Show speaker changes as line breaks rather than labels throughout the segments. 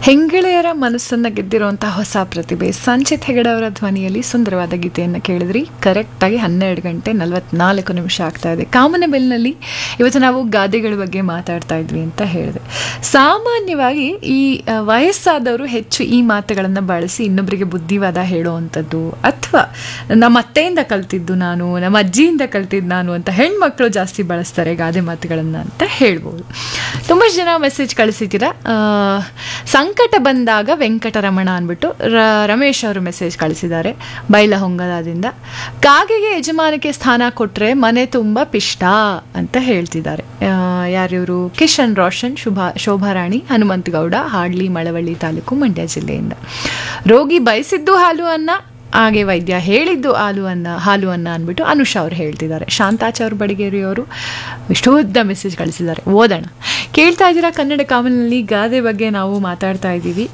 ಹೆಂಗಳೆಯರ ಮನಸ್ಸನ್ನು ಗೆದ್ದಿರುವಂತಹ ಹೊಸ ಪ್ರತಿಭೆ ಸಂಚಿತ್ ಹೆಗಡೆ ಅವರ ಧ್ವನಿಯಲ್ಲಿ ಸುಂದರವಾದ ಗೀತೆಯನ್ನು ಕೇಳಿದ್ರಿ ಕರೆಕ್ಟಾಗಿ ಹನ್ನೆರಡು ಗಂಟೆ ನಲವತ್ನಾಲ್ಕು ನಿಮಿಷ ಆಗ್ತಾ ಇದೆ ಕಾಮನ ಬೆಲ್ನಲ್ಲಿ ಇವತ್ತು ನಾವು ಗಾದೆಗಳ ಬಗ್ಗೆ ಮಾತಾಡ್ತಾ ಇದ್ವಿ ಅಂತ ಹೇಳಿದೆ ಸಾಮಾನ್ಯವಾಗಿ ಈ ಆ, ವಯಸ್ಸಾದವರು ಹೆಚ್ಚು ಈ ಮಾತುಗಳನ್ನು ಬಳಸಿ ಇನ್ನೊಬ್ಬರಿಗೆ ಬುದ್ಧಿವಾದ ಹೇಳುವಂಥದ್ದು ಅಥವಾ ನಮ್ಮ ಅತ್ತೆಯಿಂದ ಕಲ್ತಿದ್ದು ನಾನು ನಮ್ಮ ಅಜ್ಜಿಯಿಂದ ಕಲ್ತಿದ್ದು ನಾನು ಅಂತ ಹೆಣ್ಮಕ್ಳು ಜಾಸ್ತಿ ಬಳಸ್ತಾರೆ ಗಾದೆ ಮಾತುಗಳನ್ನು ಅಂತ ಹೇಳ್ಬೋದು ತುಂಬಷ್ಟು ಜನ ಮೆಸೇಜ್ ಕಳಿಸಿದ್ದೀರಾ ಆ, ಸಂಕಟ ಬಂದಾಗ ವೆಂಕಟರಮಣ ಅಂದ್ಬಿಟ್ಟು ರ- ರಮೇಶ್ ಅವರು ಮೆಸೇಜ್ ಕಳಿಸಿದ್ದಾರೆ ಬೈಲಹೊಂಗಲದಿಂದ ಕಾಗೆಗೆ ಯಜಮಾನಿಕೆ ಸ್ಥಾನ ಕೊಟ್ಟರೆ ಮನೆ ತುಂಬ ಪಿಷ್ಟ ಅಂತ ಹೇಳ್ತಿದ್ದಾರೆ ಯಾರಿವರು ಕಿಶನ್ ರೋಷನ್ ಶುಭಾ ಶೋಭಾರಾಣಿ ಹನುಮಂತಗೌಡ ಹಾಡ್ಲಿ ಮಳವಳ್ಳಿ ತಾಲೂಕು ಮಂಡ್ಯ ಜಿಲ್ಲೆಯಿಂದ ರೋಗಿ ಬಯಸಿದ್ದು ಹಾಲು ಅನ್ನ ಹಾಗೆ ವೈದ್ಯ ಹೇಳಿದ್ದು ಹಾಲು ಅನ್ನ ಹಾಲು ಅನ್ನ ಅಂದ್ಬಿಟ್ಟು ಅನುಷಾ ಅವ್ರು ಹೇಳ್ತಿದ್ದಾರೆ ಶಾಂತಾಚಾರ್ ಬಡಿಗೇರಿ ಅವರು ಇಷ್ಟುದ್ದ ಮೆಸೇಜ್ ಕಳಿಸಿದ್ದಾರೆ ಓದೋಣ ಕೇಳ್ತಾ ಇದ್ದೀರಾ ಕನ್ನಡ ಕಾಮನಲ್ಲಿ ಗಾದೆ ಬಗ್ಗೆ ನಾವು ಮಾತಾಡ್ತಾ ಇದ್ದೀವಿ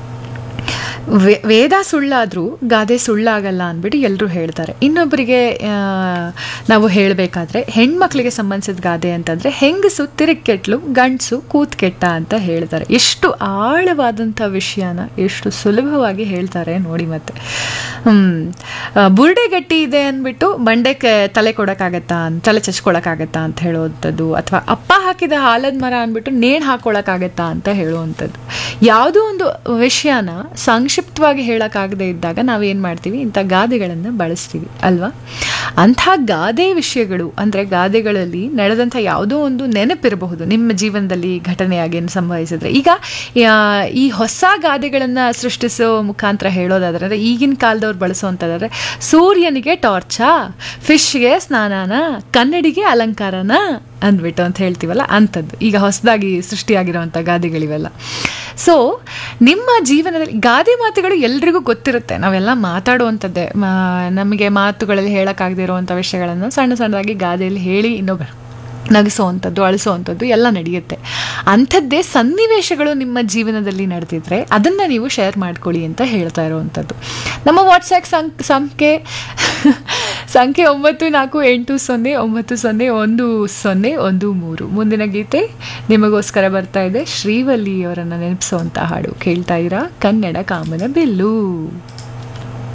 ವೇ- ವೇದ ಸುಳ್ಳಾದರೂ ಗಾದೆ ಸುಳ್ಳಾಗಲ್ಲ ಅಂದ್ಬಿಟ್ಟು ಎಲ್ಲರೂ ಹೇಳ್ತಾರೆ ಇನ್ನೊಬ್ಬರಿಗೆ ಆ, ನಾವು ಹೇಳಬೇಕಾದ್ರೆ ಹೆಣ್ಮಕ್ಳಿಗೆ ಸಂಬಂಧಿಸಿದ ಗಾದೆ ಅಂತಂದರೆ ಹೆಂಗಸು ತಿರುಗಿ ಕೆಟ್ಲು ಗಂಡಸು ಕೂತ್ ಕೆಟ್ಟ ಅಂತ ಹೇಳ್ತಾರೆ ಎಷ್ಟು ಆಳವಾದಂಥ ವಿಷಯನ ಎಷ್ಟು ಸುಲಭವಾಗಿ ಹೇಳ್ತಾರೆ ನೋಡಿ ಮತ್ತೆ ಹ್ಮ್. ಆ, ಬುರುಡೆ ಗಟ್ಟಿ ಇದೆ ಅಂದ್ಬಿಟ್ಟು ಬಂಡೆಗೆ ತಲೆ ಕೊಡೋಕ್ಕಾಗತ್ತಾ ಅಂತ ತಲೆ ಚಚ್ಕೊಳಕ್ಕಾಗತ್ತಾ ಅಂತ ಹೇಳುವಂಥದ್ದು ಅಥವಾ ಅಪ್ಪ ಹಾಕಿದ ಹಾಲದ ಮರ ಅಂದ್ಬಿಟ್ಟು ನೇಣು ಹಾಕೊಳಕ್ಕಾಗತ್ತಾ ಅಂತ ಹೇಳುವಂಥದ್ದು ಯಾವುದೋ ಒಂದು ವಿಷಯನ ಸಂಕ್ಷಿಪ್ತವಾಗಿ ಹೇಳೋಕ್ಕಾಗದೇ ಇದ್ದಾಗ ನಾವೇನು ಮಾಡ್ತೀವಿ ಇಂಥ ಗಾದೆಗಳನ್ನು ಬಳಸ್ತೀವಿ ಅಲ್ವಾ ಅಂಥ ಗಾದೆ ವಿಷಯಗಳು ಅಂದರೆ ಗಾದೆಗಳಲ್ಲಿ ನಡೆದಂಥ ಯಾವುದೋ ಒಂದು ನೆನಪಿರಬಹುದು ನಿಮ್ಮ ಜೀವನದಲ್ಲಿ ಘಟನೆಯಾಗಿ ಏನು ಸಂಭವಿಸಿದ್ರೆ ಈಗ ಆ, ಈ ಹೊಸ ಗಾದೆಗಳನ್ನು ಸೃಷ್ಟಿಸೋ ಮುಖಾಂತರ ಹೇಳೋದಾದ್ರೆ ಅಂದರೆ ಈಗಿನ ಕಾಲದವ್ರು ಬಳಸುವಂಥದ್ದಾದ್ರೆ ಸೂರ್ಯನಿಗೆ ಟಾರ್ಚಾ ಫಿಶ್ಗೆ ಸ್ನಾನನ ಕನ್ನಡಿಗೆ ಅಲಂಕಾರನ ಅಂದ್ಬಿಟ್ಟು ಅಂತ ಹೇಳ್ತೀವಲ್ಲ ಅಂಥದ್ದು ಈಗ ಹೊಸದಾಗಿ ಸೃಷ್ಟಿಯಾಗಿರುವಂಥ ಗಾದೆಗಳಿವೆಲ್ಲ ಸೊ ನಿಮ್ಮ ಜೀವನದಲ್ಲಿ ಗಾದೆ ಮಾತುಗಳು ಎಲ್ರಿಗೂ ಗೊತ್ತಿರುತ್ತೆ ನಾವೆಲ್ಲ ಮಾತಾಡುವಂಥದ್ದೇ ಮಾ- ನಮಗೆ ಮಾತುಗಳಲ್ಲಿ ಹೇಳೋಕ್ಕಾಗದೇ ಇರುವಂಥ ವಿಷಯಗಳನ್ನು ಸಣ್ಣ ಸಣ್ಣದಾಗಿ ಗಾದೆಯಲ್ಲಿ ಹೇಳಿ ಇನ್ನೊಬ್ಬರು ನಗಿಸುವಂಥದ್ದು ಅಳಿಸುವಂಥದ್ದು ಎಲ್ಲ ನಡೆಯುತ್ತೆ ಅಂಥದ್ದೇ ಸನ್ನಿವೇಶಗಳು ನಿಮ್ಮ ಜೀವನದಲ್ಲಿ ನಡೆದಿದ್ರೆ ಅದನ್ನು ನೀವು ಶೇರ್ ಮಾಡ್ಕೊಳ್ಳಿ ಅಂತ ಹೇಳ್ತಾ ಇರುವಂಥದ್ದು ನಮ್ಮ ವಾಟ್ಸ್ಆ್ಯಪ್ ಸಂಕ್ ಸಂಖ್ಯೆ ಸಂಖ್ಯೆ ಒಂಬತ್ತು ನಾಲ್ಕು ಎಂಟು ಸೊನ್ನೆ ಒಂಬತ್ತು ಸೊನ್ನೆ ಒಂದು ಸೊನ್ನೆ ಒಂದು ಮೂರು ಮುಂದಿನ ಗೀತೆ ನಿಮಗೋಸ್ಕರ ಬರ್ತಾ ಇದೆ ಶ್ರೀವಲ್ಲಿ ಅವರನ್ನು ನೆನಪಿಸುವಂಥ ಹಾಡು ಕೇಳ್ತಾ ಇರಾ ಕನ್ನಡ ಕಾಮನ ಬೆಲ್ಲು